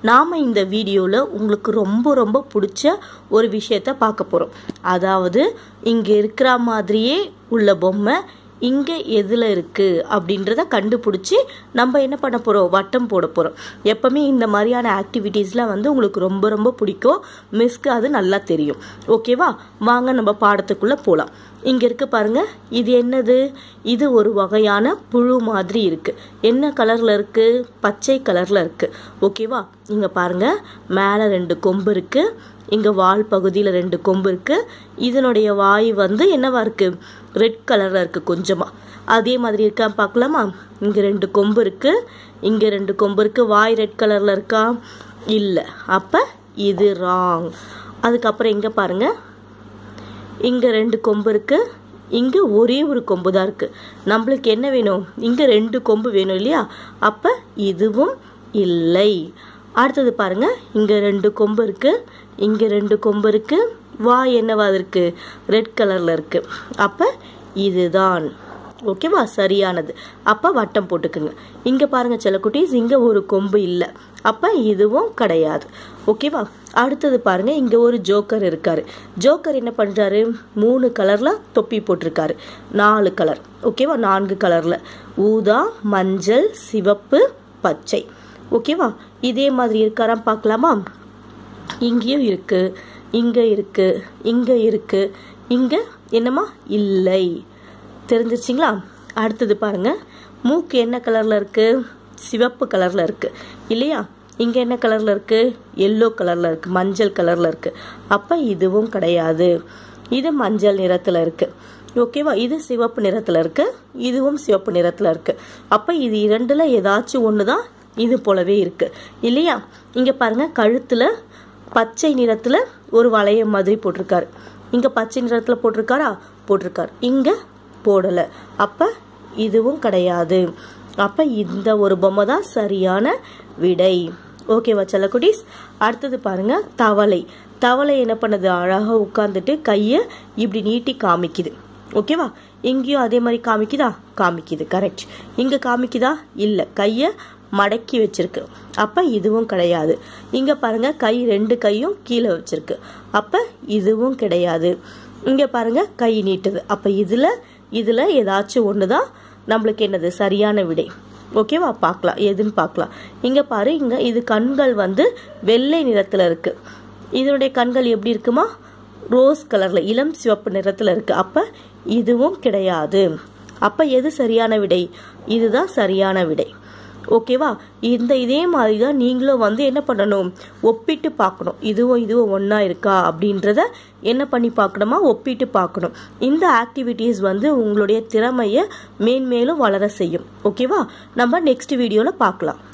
நாம் இந்த வீடியோவில் உங்களுக்கு ரொம்ப ரொம்ப பிடிச்ச ஒரு விஷயத்த பார்க்க போகிறோம் அதாவது இங்கே இருக்கிற மாதிரியே உள்ள பொம்மை இங்கே எதில் இருக்குது அப்படின்றத கண்டுபிடிச்சி நம்ம என்ன பண்ண போகிறோம் வட்டம் போட போகிறோம் எப்போவுமே இந்த மாதிரியான ஆக்டிவிட்டீஸ்லாம் வந்து உங்களுக்கு ரொம்ப ரொம்ப பிடிக்கும் மிஸ்க்கு அது நல்லா தெரியும் ஓகேவா வாங்க நம்ம பாடத்துக்குள்ளே போகலாம் இங்கே இருக்கு பாருங்க இது என்னது இது ஒரு வகையான புழு மாதிரி இருக்கு என்ன கலர்ல இருக்கு பச்சை கலர்ல இருக்கு ஓகேவா இங்க பாருங்க மேலே ரெண்டு கொம்பு இருக்கு இங்க வால் பகுதியில் ரெண்டு கொம்பு இருக்கு இதனுடைய வாய் வந்து என்னவா இருக்கு ரெட் கலர்ல இருக்கு கொஞ்சமா அதே மாதிரி இருக்கா பார்க்கலாமா இங்க ரெண்டு கொம்பு இருக்கு இங்க ரெண்டு கொம்பு இருக்கு வாய் ரெட் கலர்ல இருக்கா இல்லை அப்ப இது ராங் அதுக்கப்புறம் இங்க பாருங்க இங்கே ரெண்டு கொம்பு இருக்கு இங்கே ஒரே ஒரு கொம்பு தான் இருக்கு நம்மளுக்கு என்ன வேணும் இங்கே ரெண்டு கொம்பு வேணும் இல்லையா அப்போ இதுவும் இல்லை அடுத்தது பாருங்க இங்கே ரெண்டு கொம்பு இருக்கு இங்கே ரெண்டு கொம்பு இருக்கு வாய் என்னவா இருக்கு ரெட் கலரில் இருக்கு அப்போ இதுதான் ஓகேவா சரியானது அப்போ வட்டம் போட்டுக்குங்க இங்கே பாருங்க செல்லக்குட்டீஸ் இங்கே ஒரு கொம்பு இல்லை அப்போ இதுவும் கிடையாது ஓகேவா அடுத்தது பாருங்க இங்கே ஒரு ஜோக்கர் இருக்காரு ஜோக்கர் என்ன பண்ணுறாரு மூணு கலரில் தொப்பி போட்டிருக்காரு நாலு கலர் ஓகேவா நான்கு கலரில் ஊதா மஞ்சள் சிவப்பு பச்சை ஓகேவா இதே மாதிரி இருக்காராம் பார்க்கலாமா இங்கேயும் இருக்கு இங்கே இருக்கு இங்கே இருக்கு இங்கே என்னம்மா இல்லை தெரிஞ்சிச்சிங்களா அடுத்தது பாருங்க மூக்கு என்ன கலர்ல இருக்கு சிவப்பு கலர்ல இருக்கு இல்லையா இங்க என்ன கலர்ல இருக்கு எல்லோ கலர்ல இருக்கு மஞ்சள் கலர்ல இருக்கு அப்ப இதுவும் கிடையாது இது மஞ்சள் நிறத்துல இருக்கு ஓகேவா இது சிவப்பு நிறத்துல இருக்கு இதுவும் சிவப்பு நிறத்துல இருக்கு அப்ப இது இரண்டுல ஏதாச்சும் ஒண்ணுதான் இது போலவே இருக்கு இல்லையா இங்க பாருங்க கழுத்துல பச்சை நிறத்துல ஒரு வளையம் மாதிரி போட்டிருக்காரு இங்க பச்சை நிறத்துல போட்டிருக்காரா போட்டிருக்காரு இங்க போடலை அப்போ இதுவும் கிடையாது அப்போ இந்த ஒரு பொம்மை தான் சரியான விடை ஓகேவா செல்லக்குட்டீஸ் அடுத்தது பாருங்க தவளை தவளை என்ன பண்ணுது அழகாக உட்காந்துட்டு கையை இப்படி நீட்டி காமிக்குது ஓகேவா இங்கேயும் அதே மாதிரி காமிக்குதா காமிக்குது கரெக்ட் இங்கே காமிக்குதா இல்லை கையை மடக்கி வச்சிருக்கு அப்போ இதுவும் கிடையாது இங்கே பாருங்க கை ரெண்டு கையும் கீழே வச்சிருக்கு அப்போ இதுவும் கிடையாது இங்கே பாருங்க கை நீட்டுது அப்போ இதில் இதில் ஏதாச்சும் ஒன்று தான் நம்மளுக்கு என்னது சரியான விடை ஓகேவா பார்க்கலாம் எதுன்னு பார்க்கலாம் இங்கே பாரு இங்கே இது கண்கள் வந்து வெள்ளை நிறத்தில் இருக்கு இதனுடைய கண்கள் எப்படி இருக்குமா ரோஸ் கலரில் இளம் சிவப்பு நிறத்தில் இருக்கு அப்போ இதுவும் கிடையாது அப்போ எது சரியான விடை இதுதான் சரியான விடை ஓகேவா இந்த இதே மாதிரி தான் நீங்களும் வந்து என்ன பண்ணணும் ஒப்பிட்டு பார்க்கணும் இதுவும் இதுவும் ஒன்றா இருக்கா அப்படின்றத என்ன பண்ணி பார்க்கணுமா ஒப்பிட்டு பார்க்கணும் இந்த ஆக்டிவிட்டீஸ் வந்து உங்களுடைய திறமையை மேன்மேலும் வளர செய்யும் ஓகேவா நம்ம நெக்ஸ்ட் வீடியோவில் பார்க்கலாம்